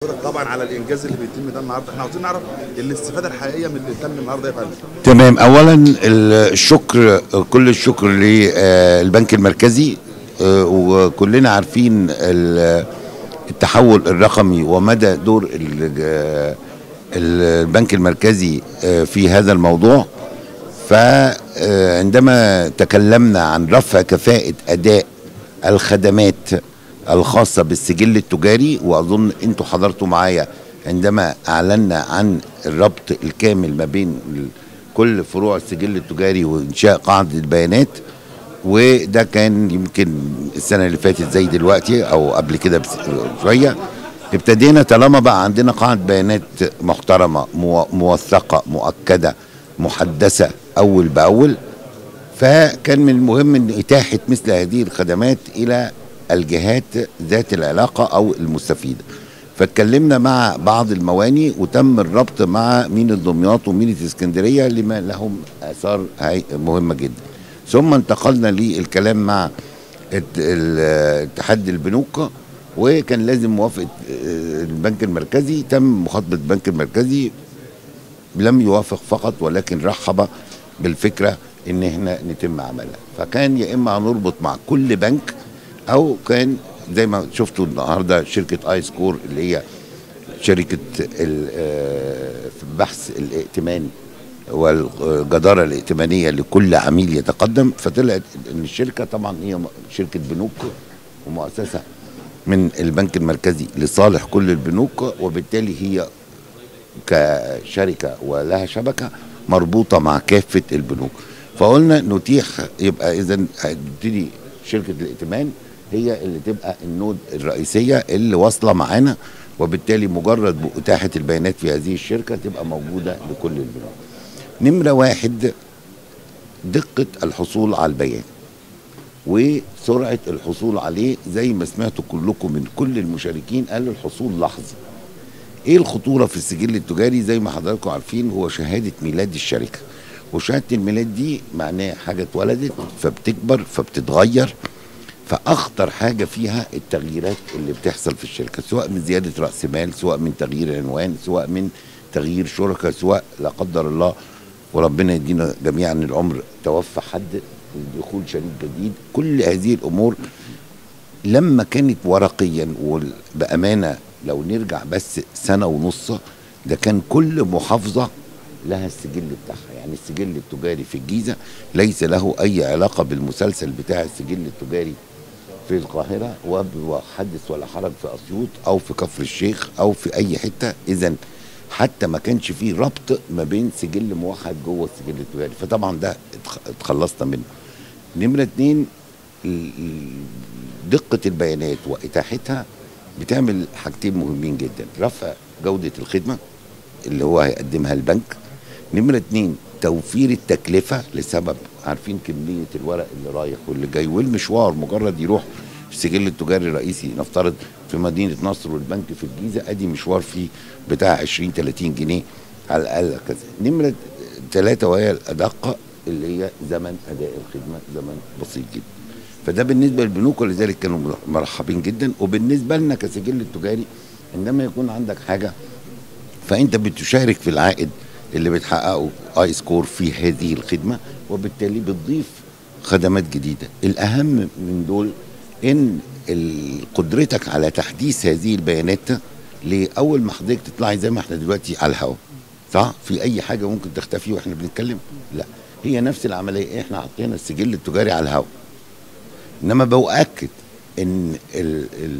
طبعا على الانجاز اللي بيتم ده النهارده احنا عاوزين نعرف الاستفاده الحقيقيه من اللي تم النهارده يا فندم تمام اولا الشكر كل الشكر للبنك المركزي آه، وكلنا عارفين ال- التحول الرقمي ومدى دور ال- البنك المركزي آه، في هذا الموضوع فعندما تكلمنا عن رفع كفاءة أداء الخدمات الخاصة بالسجل التجاري وأظن أنتوا حضرتوا معايا عندما أعلنا عن الربط الكامل ما بين ال- كل فروع السجل التجاري وإنشاء قاعدة البيانات وده كان يمكن السنة اللي فاتت زي دلوقتي أو قبل كده بس- شوية ابتدينا طالما بقى عندنا قاعدة بيانات محترمة مو- موثقة مؤكدة محدثة أول بأول فكان من المهم ان اتاحه مثل هذه الخدمات الى الجهات ذات العلاقه او المستفيده فاتكلمنا مع بعض المواني وتم الربط مع ميناء دمياط وميناء اسكندريه لما لهم اثار هاي مهمه جدا ثم انتقلنا للكلام مع الت- ال- اتحاد البنوك وكان لازم موافقه آه، البنك المركزي تم مخاطبه البنك المركزي لم يوافق فقط ولكن رحب بالفكره ان احنا نتم عملها فكان يا اما هنربط مع كل بنك او كان زي ما شفتوا النهارده شركه اي سكور اللي هي شركه ال- آه، في بحث الائتمان والجدارة الائتمانية لكل عميل يتقدم فطلعت ان الشركة طبعا هي م- شركة بنوك ومؤسسة من البنك المركزي لصالح كل البنوك وبالتالي هي كشركه ولها شبكه مربوطه مع كافه البنوك فقلنا نتيح يبقى اذا هتبتدي شركه الائتمان هي اللي تبقى النود الرئيسيه اللي واصله معانا وبالتالي مجرد اتاحه البيانات في هذه الشركه تبقى موجوده لكل البنوك. نمره واحد دقه الحصول على البيان وسرعه الحصول عليه زي ما سمعتوا كلكم من كل المشاركين قالوا الحصول لحظي. ايه الخطوره في السجل التجاري زي ما حضراتكم عارفين هو شهاده ميلاد الشركه وشهاده الميلاد دي معناها حاجه اتولدت فبتكبر فبتتغير فاخطر حاجه فيها التغييرات اللي بتحصل في الشركه سواء من زياده راس مال سواء من تغيير عنوان سواء من تغيير شركه سواء لا قدر الله وربنا يدينا جميعا العمر توفى حد دخول شريك جديد كل هذه الامور لما كانت ورقيا وبامانه لو نرجع بس سنه ونص ده كان كل محافظه لها السجل بتاعها يعني السجل التجاري في الجيزه ليس له اي علاقه بالمسلسل بتاع السجل التجاري في القاهره وحدث ولا حرج في اسيوط او في كفر الشيخ او في اي حته اذا حتى ما كانش فيه ربط ما بين سجل موحد جوه السجل التجاري فطبعا ده اتخ- اتخلصنا منه نمره اتنين ال- ال- دقه البيانات واتاحتها بتعمل حاجتين مهمين جدا رفع جوده الخدمه اللي هو هيقدمها البنك نمرة اتنين توفير التكلفة لسبب عارفين كمية الورق اللي رايح واللي جاي والمشوار مجرد يروح السجل التجاري الرئيسي نفترض في مدينة نصر والبنك في الجيزة ادي مشوار فيه بتاع 20 30 جنيه على الاقل كذا نمرة ثلاثة وهي الأدق اللي هي زمن أداء الخدمة زمن بسيط جدا فده بالنسبة للبنوك ولذلك كانوا مرحبين جدا وبالنسبة لنا كسجل التجاري عندما يكون عندك حاجة فانت بتشارك في العائد اللي بتحققه اي سكور في هذه الخدمه وبالتالي بتضيف خدمات جديده الاهم من دول ان ال- قدرتك على تحديث هذه البيانات لاول ما حضرتك تطلعي زي ما احنا دلوقتي على الهواء صح في اي حاجه ممكن تختفي واحنا بنتكلم لا هي نفس العمليه احنا حطينا السجل التجاري على الهواء انما بؤكد ان ال ال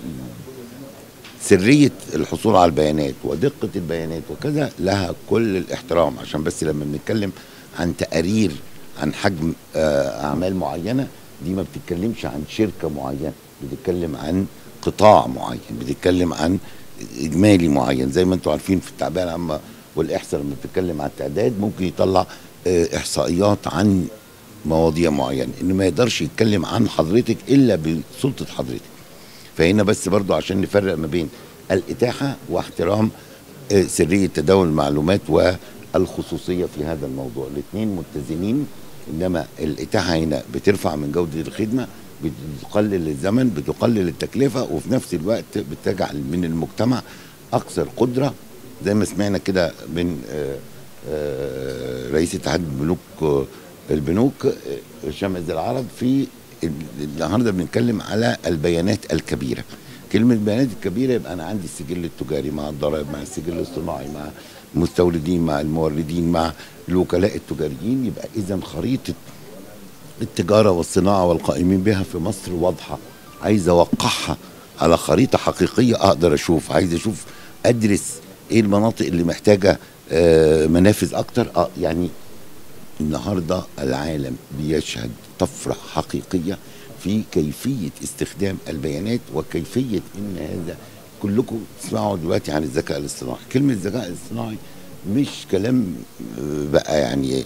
سريه الحصول على البيانات ودقه البيانات وكذا لها كل الاحترام عشان بس لما بنتكلم عن تقارير عن حجم آه، اعمال معينه دي ما بتتكلمش عن شركه معينه بتتكلم عن قطاع معين بتتكلم عن اجمالي معين زي ما انتم عارفين في التعبئه العامه والاحصاء لما بتتكلم عن التعداد ممكن يطلع آه، احصائيات عن مواضيع معينه انه ما يقدرش يتكلم عن حضرتك الا بسلطه حضرتك فهنا بس برضو عشان نفرق ما بين الإتاحة واحترام آه، سرية تداول المعلومات والخصوصية في هذا الموضوع الاثنين متزنين إنما الإتاحة هنا بترفع من جودة الخدمة بتقلل الزمن بتقلل التكلفة وفي نفس الوقت بتجعل من المجتمع اكثر قدره زي ما سمعنا كده من آه، آه، رئيس اتحاد البنوك آه، البنوك آه، هشام عز العرب في ال- النهارده بنتكلم على البيانات الكبيره كلمه البيانات الكبيره يبقى انا عندي السجل التجاري مع الضرائب مع السجل الصناعي مع المستوردين مع الموردين مع الوكلاء التجاريين يبقى اذا خريطه التجاره والصناعه والقائمين بها في مصر واضحه عايز اوقعها على خريطه حقيقيه اقدر اشوف عايز اشوف ادرس ايه المناطق اللي محتاجه آه، منافذ اكتر اه يعني النهارده العالم بيشهد طفره حقيقيه في كيفيه استخدام البيانات وكيفيه ان هذا كلكم تسمعوا دلوقتي عن الذكاء الاصطناعي كلمه الذكاء الاصطناعي مش كلام آه، بقى يعني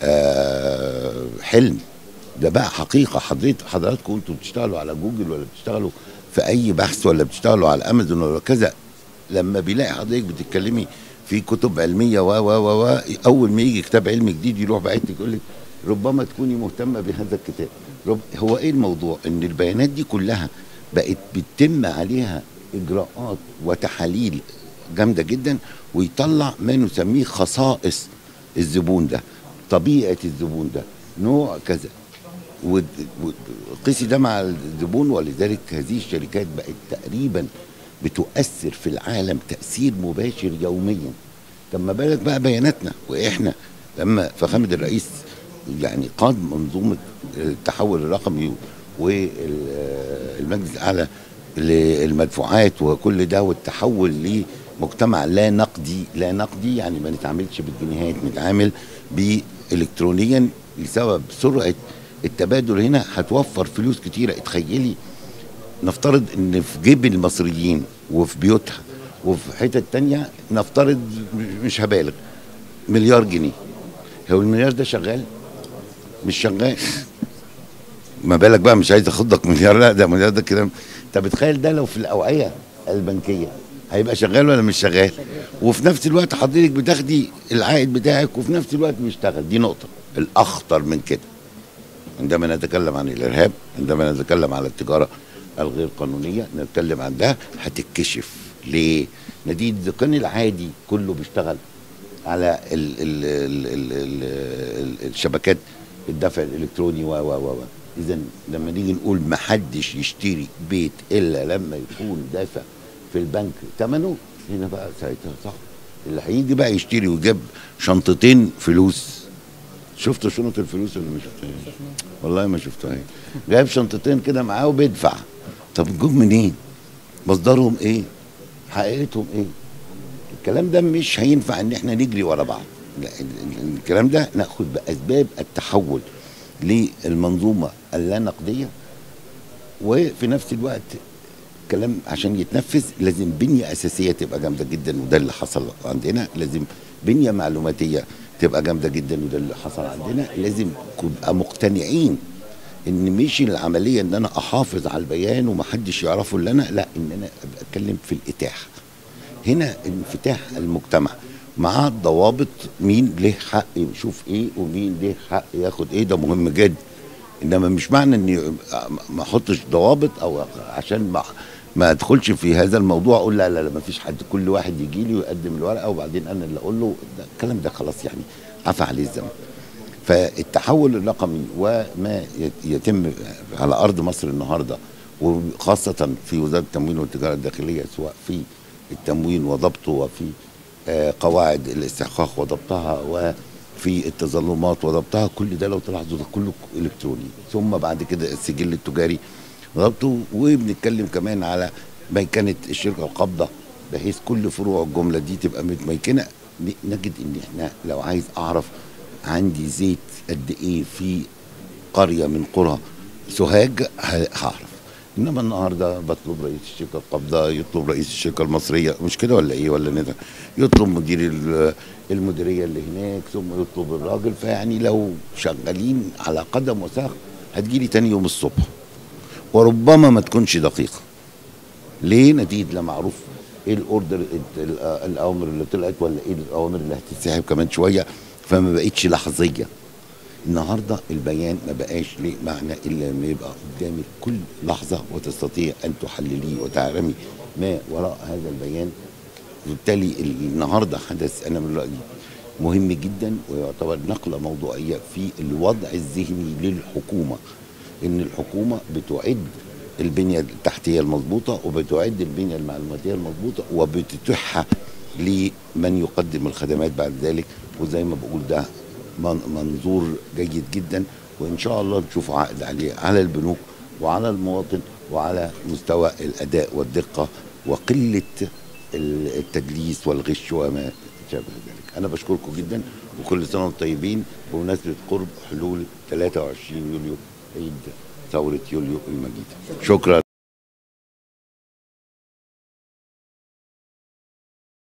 آه، حلم ده بقى حقيقه حضرتك حضراتكم انتوا بتشتغلوا على جوجل ولا بتشتغلوا في اي بحث ولا بتشتغلوا على امازون ولا كذا لما بيلاقي حضرتك بتتكلمي في كتب علميه و و و و اول ما يجي كتاب علمي جديد يروح باعت لك يقول لك ربما تكوني مهتمه بهذا الكتاب رب هو ايه الموضوع ان البيانات دي كلها بقت بتتم عليها اجراءات وتحاليل جامده جدا ويطلع ما نسميه خصائص الزبون ده طبيعه الزبون ده نوع كذا ود- ود- قيسي ده مع الزبون ولذلك هذه الشركات بقت تقريبا بتؤثر في العالم تأثير مباشر يوميا طب ما بالك بقى بياناتنا واحنا لما فخامة الرئيس يعني قاد منظومة التحول الرقمي والمجلس الأعلى للمدفوعات وكل ده والتحول لمجتمع لا نقدي لا نقدي يعني ما نتعاملش بالجنيهات نتعامل بالكترونيا لسبب سرعه التبادل هنا هتوفر فلوس كتيره اتخيلي نفترض ان في جيب المصريين وفي بيوتها وفي حتت تانية نفترض مش هبالغ مليار جنيه هو المليار ده شغال مش شغال ما بالك بقى مش عايز اخدك مليار لا ده مليار ده كده انت بتخيل ده لو في الاوعيه البنكيه هيبقى شغال ولا مش شغال وفي نفس الوقت حضرتك بتاخدي العائد بتاعك وفي نفس الوقت بيشتغل دي نقطه الاخطر من كده عندما نتكلم عن الارهاب عندما نتكلم على التجاره الغير قانونيه نتكلم عن ده هتتكشف ليه نديد اذا كان العادي كله بيشتغل على ال ال ال ال ال ال الشبكات الدفع الالكتروني و و و و. اذا لما نيجي نقول ما حدش يشتري بيت الا لما يكون دافع في البنك ثمنه هنا بقى ساعتها صح اللي هيجي بقى يشتري ويجيب شنطتين فلوس شفتوا شنط الفلوس ولا ما شفتوهاش؟ والله ما شفتوهاش جايب شنطتين كده معاه وبيدفع طب جم منين؟ مصدرهم ايه؟ حقيقتهم ايه؟ الكلام ده مش هينفع ان احنا نجري ورا بعض لا ال- ال- الكلام ده ناخد باسباب التحول للمنظومه اللا نقديه وفي نفس الوقت كلام عشان يتنفذ لازم بنيه اساسيه تبقى جامده جدا وده اللي حصل عندنا لازم بنيه معلوماتيه تبقى جامده جدا وده اللي حصل عندنا لازم نبقى مقتنعين ان مش العمليه ان انا احافظ على البيان ومحدش يعرفه الا انا لا ان انا ابقى اتكلم في الاتاحه هنا انفتاح المجتمع مع ضوابط مين له حق يشوف ايه ومين له حق ياخد ايه ده مهم جدا انما مش معنى اني ما احطش ضوابط او عشان ما ما ادخلش في هذا الموضوع اقول لا لا لا ما فيش حد كل واحد يجي لي ويقدم الورقه وبعدين انا اللي اقول له ده الكلام ده خلاص يعني عفى عليه الزمن فالتحول الرقمي وما يت- يتم على ارض مصر النهارده وخاصه في وزاره التموين والتجاره الداخليه سواء في التموين وضبطه وفي آه، قواعد الاستحقاق وضبطها وفي التظلمات وضبطها كل ده لو تلاحظوا ده كله الكتروني ثم بعد كده السجل التجاري ضبطه وبنتكلم كمان على ميكنه الشركه القابضه بحيث كل فروع الجمله دي تبقى متميكنه ن- نجد ان احنا لو عايز اعرف عندي زيت قد ايه في قريه من قرى سوهاج ه- هعرف انما النهارده بطلب رئيس الشركه القابضه يطلب رئيس الشركه المصريه مش كده ولا ايه ولا ندى يطلب مدير ال- المديريه اللي هناك ثم يطلب الراجل فيعني لو شغالين على قدم وساق هتجيلي تاني يوم الصبح وربما ما تكونش دقيقه ليه نتيجه لا معروف ايه الاوردر ال- ال- الاوامر اللي طلعت ولا ايه الاوامر اللي هتتسحب كمان شويه فما بقتش لحظيه النهارده البيان ما بقاش ليه معنى الا لما يبقى قدامك كل لحظه وتستطيع ان تحلليه وتعلمي ما وراء هذا البيان وبالتالي النهارده حدث انا من رايي مهم جدا ويعتبر نقله موضوعيه في الوضع الذهني للحكومه ان الحكومه بتعد البنيه التحتيه المضبوطه وبتعد البنيه المعلوماتيه المضبوطه وبتتيحها لمن يقدم الخدمات بعد ذلك وزي ما بقول ده من- منظور جيد جدا وان شاء الله نشوف عقد عليه على البنوك وعلى المواطن وعلى مستوى الاداء والدقه وقله ال- التدليس والغش وما شابه ذلك انا بشكركم جدا وكل سنه وانتم طيبين بمناسبه قرب حلول 23 يوليو عيد ثوره يوليو المجيد شكرا